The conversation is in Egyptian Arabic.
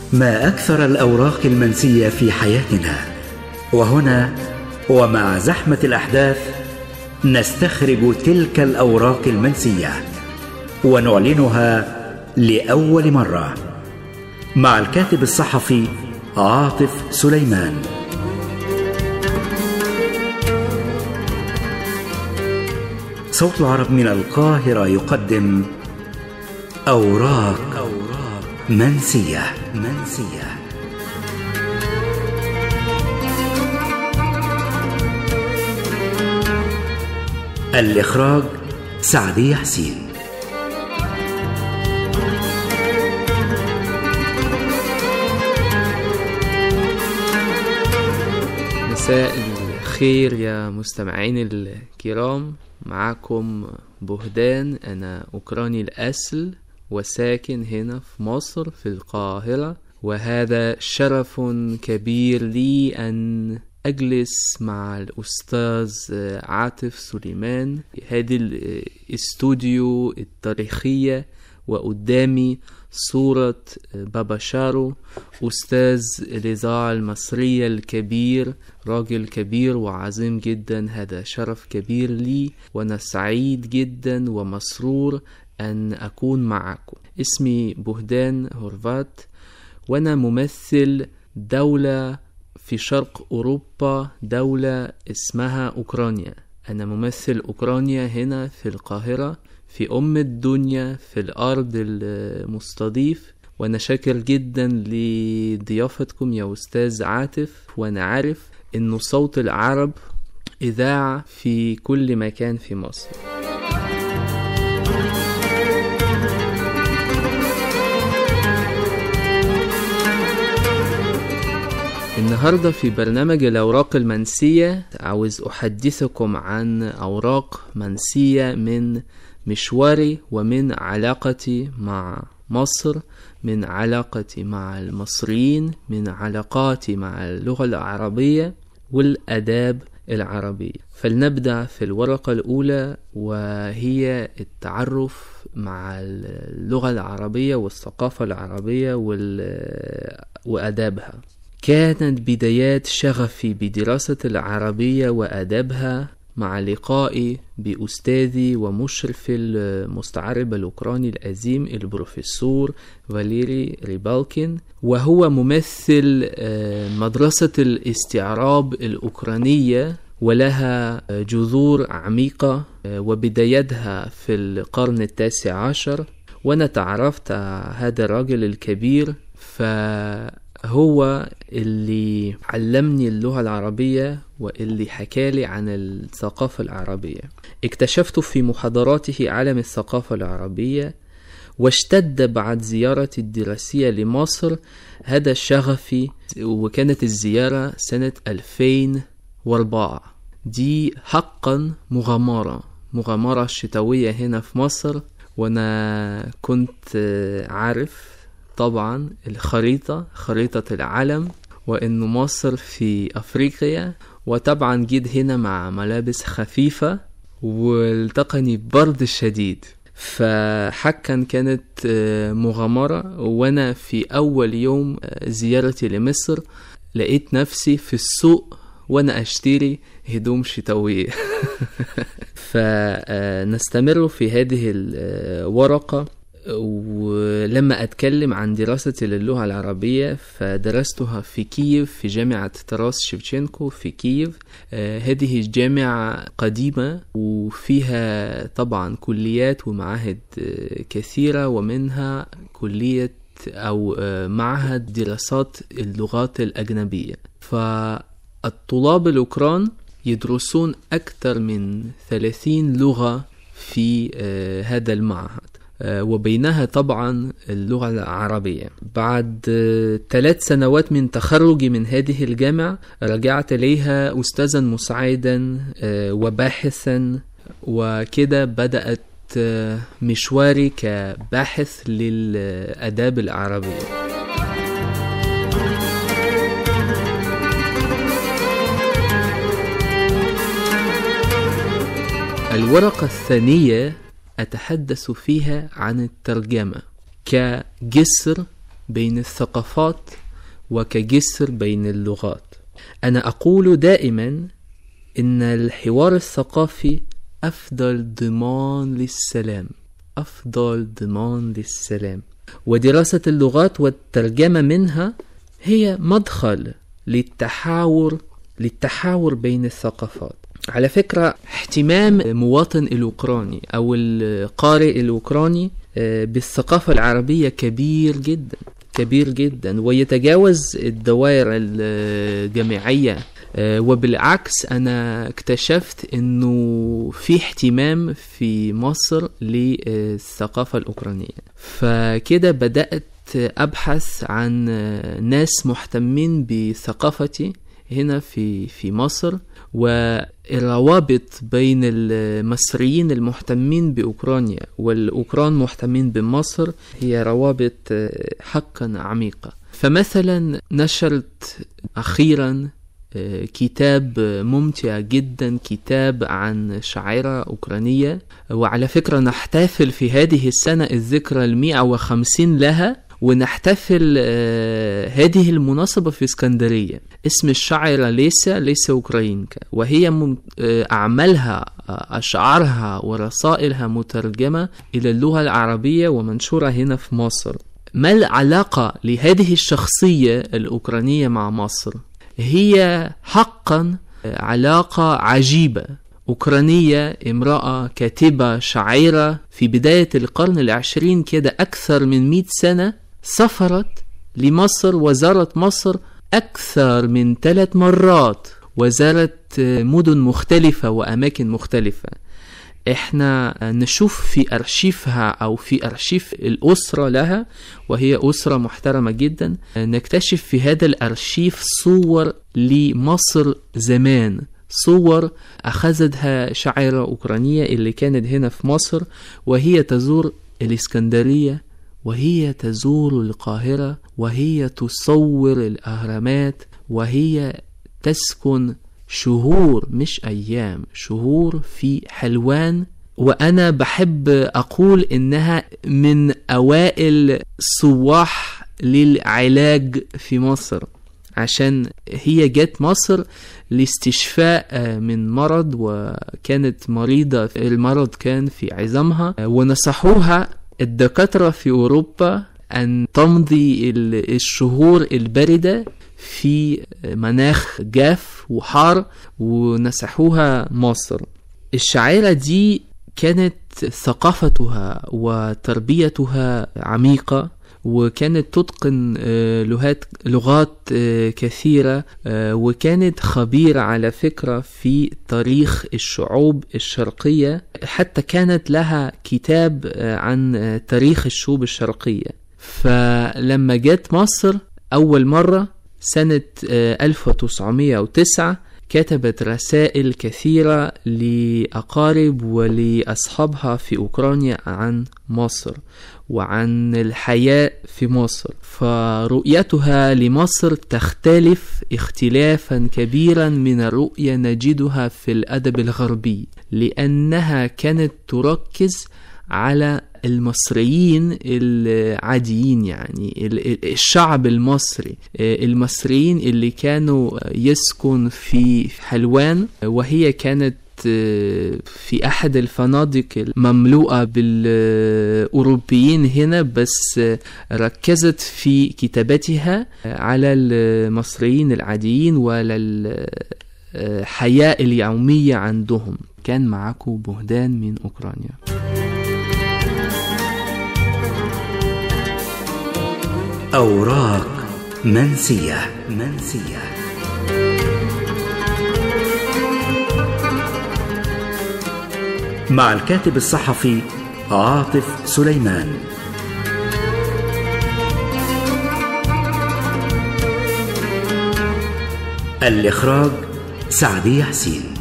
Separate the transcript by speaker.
Speaker 1: ما اكثر الاوراق المنسيه في حياتنا وهنا ومع زحمه الاحداث نستخرج تلك الاوراق المنسيه ونعلنها لاول مره مع الكاتب الصحفي عاطف سليمان صوت العرب من القاهره يقدم اوراق أوراق منسيه منسيه الإخراج سعدية حسين
Speaker 2: مساء الخير يا مستمعين الكرام معكم بهدان أنا أوكراني الأصل وساكن هنا في مصر في القاهرة وهذا شرف كبير لي أن أجلس مع الأستاذ عاطف سليمان في هذه الاستوديو التاريخية وقدامي صورة بابا شارو أستاذ الإذاعة المصرية الكبير راجل كبير وعظيم جدا هذا شرف كبير لي وأنا سعيد جدا ومسرور أن أكون معكم اسمي بهدان هورفات وأنا ممثل دولة في شرق أوروبا دولة اسمها أوكرانيا أنا ممثل أوكرانيا هنا في القاهرة في أم الدنيا في الأرض المستضيف وأنا شاكر جدا لضيافتكم يا أستاذ عاطف وأنا عارف إنه صوت العرب إذاعة في كل مكان في مصر النهاردة في برنامج الأوراق المنسية عاوز أحدثكم عن أوراق منسية من مشواري ومن علاقتي مع مصر من علاقتي مع المصريين من علاقاتي مع اللغة العربية والأداب العربية فلنبدأ في الورقة الأولى وهي التعرف مع اللغة العربية والثقافة العربية وأدابها كانت بدايات شغفي بدراسة العربية وأدبها مع لقائي بأستاذي ومشرف المستعرب الأوكراني العظيم البروفيسور فاليري ريبالكين وهو ممثل مدرسة الاستعراب الأوكرانية ولها جذور عميقة وبدايتها في القرن التاسع عشر وأنا تعرفت هذا الرجل الكبير ف هو اللي علمني اللغة العربية واللي حكالي عن الثقافة العربية اكتشفت في محاضراته عالم الثقافة العربية واشتد بعد زيارتي الدراسية لمصر هذا شغفي وكانت الزيارة سنة 2004 دي حقا مغامرة مغامرة شتوية هنا في مصر وانا كنت عارف طبعا الخريطة خريطة العالم وإنه مصر في أفريقيا وطبعا جيت هنا مع ملابس خفيفة والتقني برد شديد فحقا كانت مغامرة وأنا في أول يوم زيارتي لمصر لقيت نفسي في السوق وأنا أشتري هدوم شتوية فنستمر في هذه الورقة ولما أتكلم عن دراستي للغة العربية فدرستها في كييف في جامعة تراس شيفتشينكو في كييف آه هذه جامعة قديمة وفيها طبعا كليات ومعاهد آه كثيرة ومنها كلية أو آه معهد دراسات اللغات الأجنبية فالطلاب الأوكران يدرسون أكثر من 30 لغة في هذا المعهد وبينها طبعا اللغة العربية بعد ثلاث سنوات من تخرجي من هذه الجامعة رجعت إليها أستاذا مساعدا وباحثا وكده بدأت مشواري كباحث للآداب العربية الورقة الثانية أتحدث فيها عن الترجمة كجسر بين الثقافات وكجسر بين اللغات أنا أقول دائما إن الحوار الثقافي أفضل ضمان للسلام أفضل ضمان للسلام ودراسة اللغات والترجمة منها هي مدخل للتحاور للتحاور بين الثقافات على فكرة اهتمام مواطن الأوكراني أو القارئ الأوكراني آه، بالثقافة العربية كبير جدا كبير جدا ويتجاوز الدوائر الجامعية آه، وبالعكس أنا اكتشفت أنه في اهتمام في مصر للثقافة الأوكرانية فكده بدأت أبحث عن ناس مهتمين بثقافتي هنا في في مصر والروابط بين المصريين المهتمين بأوكرانيا والأوكران مهتمين بمصر هي روابط حقا عميقة فمثلا نشرت أخيرا كتاب ممتع جدا كتاب عن شاعرة أوكرانية وعلى فكرة نحتفل في هذه السنة الذكرى المئة وخمسين لها ونحتفل آه، هذه المناسبة في اسكندرية اسم الشاعرة ليسا ليسا أوكراينكا وهي مم- آه، أعمالها آه، أشعارها ورسائلها مترجمة إلى اللغة العربية ومنشورة هنا في مصر ما العلاقة لهذه الشخصية الأوكرانية مع مصر؟ هي حقا علاقة عجيبة أوكرانية امرأة كاتبة شاعرة في بداية القرن العشرين كده أكثر من مئة سنة سافرت لمصر وزارت مصر أكثر من ثلاث مرات وزارت مدن مختلفة وأماكن مختلفة احنا نشوف في ارشيفها او في ارشيف الاسره لها وهي اسره محترمه جدا نكتشف في هذا الارشيف صور لمصر زمان صور اخذتها شاعره اوكرانيه اللي كانت هنا في مصر وهي تزور الاسكندريه وهي تزور القاهره وهي تصور الاهرامات وهي تسكن شهور مش أيام شهور في حلوان وأنا بحب أقول إنها من أوائل سواح للعلاج في مصر عشان هي جت مصر لاستشفاء من مرض وكانت مريضة المرض كان في عظامها ونصحوها الدكاترة في أوروبا أن تمضي الشهور الباردة في مناخ جاف وحار ونسحوها مصر الشاعرة دي كانت ثقافتها وتربيتها عميقة وكانت تتقن لغات لغات كثيرة وكانت خبيرة على فكرة في تاريخ الشعوب الشرقية حتى كانت لها كتاب عن تاريخ الشعوب الشرقية فلما جت مصر أول مرة سنة 1909 كتبت رسائل كثيرة لأقارب ولأصحابها في أوكرانيا عن مصر وعن الحياة في مصر فرؤيتها لمصر تختلف اختلافا كبيرا من الرؤية نجدها في الأدب الغربي لأنها كانت تركز على المصريين العاديين يعني الشعب المصري المصريين اللي كانوا يسكن في حلوان وهي كانت في أحد الفنادق المملوءة بالأوروبيين هنا بس ركزت في كتابتها على المصريين العاديين وعلى الحياة اليومية عندهم كان معاكم بهدان من أوكرانيا
Speaker 1: أوراق منسية منسية مع الكاتب الصحفي عاطف سليمان الإخراج سعدي حسين